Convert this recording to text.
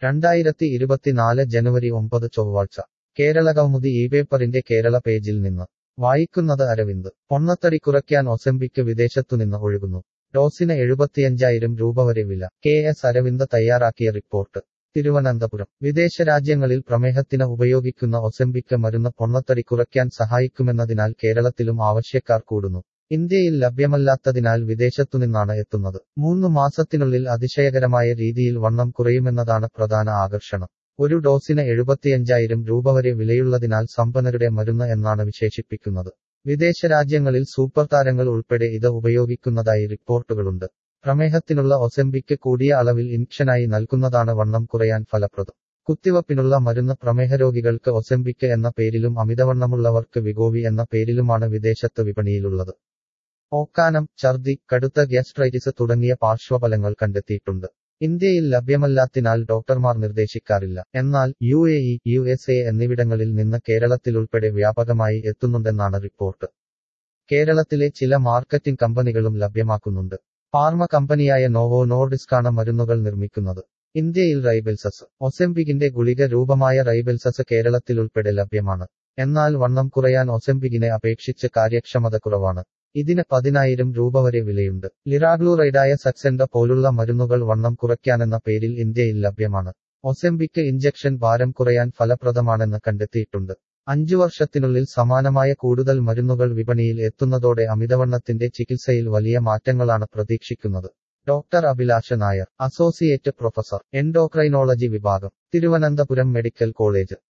രണ്ടായിരത്തി ഇരുപത്തിനാല് ജനുവരി ഒമ്പത് ചൊവ്വാഴ്ച കേരള കൗമുദി ഈ പേപ്പറിന്റെ കേരള പേജിൽ നിന്ന് വായിക്കുന്നത് അരവിന്ദ് പൊണ്ണത്തടി കുറയ്ക്കാൻ ഒസംബിക്ക് വിദേശത്തുനിന്ന് ഒഴുകുന്നു ഡോസിന് എഴുപത്തിയഞ്ചായിരം രൂപ വരെ വില കെ എസ് അരവിന്ദ് തയ്യാറാക്കിയ റിപ്പോർട്ട് തിരുവനന്തപുരം വിദേശ രാജ്യങ്ങളിൽ പ്രമേഹത്തിന് ഉപയോഗിക്കുന്ന ഒസംബിക്ക് മരുന്ന് പൊണ്ണത്തടി കുറയ്ക്കാൻ സഹായിക്കുമെന്നതിനാൽ കേരളത്തിലും ആവശ്യക്കാർ കൂടുന്നു ഇന്ത്യയിൽ ലഭ്യമല്ലാത്തതിനാൽ വിദേശത്തുനിന്നാണ് എത്തുന്നത് മൂന്ന് മാസത്തിനുള്ളിൽ അതിശയകരമായ രീതിയിൽ വണ്ണം കുറയുമെന്നതാണ് പ്രധാന ആകർഷണം ഒരു ഡോസിന് എഴുപത്തിയഞ്ചായിരം രൂപ വരെ വിലയുള്ളതിനാൽ സമ്പന്നരുടെ മരുന്ന് എന്നാണ് വിശേഷിപ്പിക്കുന്നത് വിദേശ രാജ്യങ്ങളിൽ സൂപ്പർ താരങ്ങൾ ഉൾപ്പെടെ ഇത് ഉപയോഗിക്കുന്നതായി റിപ്പോർട്ടുകളുണ്ട് പ്രമേഹത്തിനുള്ള ഒസെംബിക്ക് കൂടിയ അളവിൽ ഇൻക്ഷനായി നൽകുന്നതാണ് വണ്ണം കുറയാൻ ഫലപ്രദം കുത്തിവപ്പിനുള്ള മരുന്ന് പ്രമേഹരോഗികൾക്ക് ഒസെംബിക്ക് എന്ന പേരിലും അമിതവണ്ണമുള്ളവർക്ക് വിഗോവി എന്ന പേരിലുമാണ് വിദേശത്ത് വിപണിയിലുള്ളത് ഓക്കാനം ഛർദി കടുത്ത ഗ്യാസ്ട്രൈറ്റിസ് തുടങ്ങിയ പാർശ്വഫലങ്ങൾ കണ്ടെത്തിയിട്ടുണ്ട് ഇന്ത്യയിൽ ലഭ്യമല്ലാത്തിനാൽ ഡോക്ടർമാർ നിർദ്ദേശിക്കാറില്ല എന്നാൽ U A E U S A എന്നിവിടങ്ങളിൽ നിന്ന് കേരളത്തിലുൾപ്പെടെ വ്യാപകമായി എത്തുന്നുണ്ടെന്നാണ് റിപ്പോർട്ട് കേരളത്തിലെ ചില മാർക്കറ്റിംഗ് കമ്പനികളും ലഭ്യമാക്കുന്നുണ്ട് ഫാർമ കമ്പനിയായ നോവോ നോർഡിസ്കാണ് മരുന്നുകൾ നിർമ്മിക്കുന്നത് ഇന്ത്യയിൽ റൈബെൽസസ് ഒസെംപികിന്റെ ഗുളിക രൂപമായ റൈബെൽസസ് കേരളത്തിലുൾപ്പെടെ ലഭ്യമാണ് എന്നാൽ വണ്ണം കുറയാൻ ഒസെംപികിനെ അപേക്ഷിച്ച് കാര്യക്ഷമത കുറവാണ് ഇതിന് പതിനായിരം രൂപ വരെ വിലയുണ്ട് ലിറാഗ്ലൂറൈഡായ സക്സെൻഡ പോലുള്ള മരുന്നുകൾ വണ്ണം കുറയ്ക്കാനെന്ന പേരിൽ ഇന്ത്യയിൽ ലഭ്യമാണ് ഒസെംബിക്ക് ഇഞ്ചക്ഷൻ ഭാരം കുറയാൻ ഫലപ്രദമാണെന്ന് കണ്ടെത്തിയിട്ടുണ്ട് അഞ്ചു വർഷത്തിനുള്ളിൽ സമാനമായ കൂടുതൽ മരുന്നുകൾ വിപണിയിൽ എത്തുന്നതോടെ അമിതവണ്ണത്തിന്റെ ചികിത്സയിൽ വലിയ മാറ്റങ്ങളാണ് പ്രതീക്ഷിക്കുന്നത് doctor Abhilasha Nair associate professor endocrinology വിഭാഗം തിരുവനന്തപുരം മെഡിക്കൽ കോളേജ്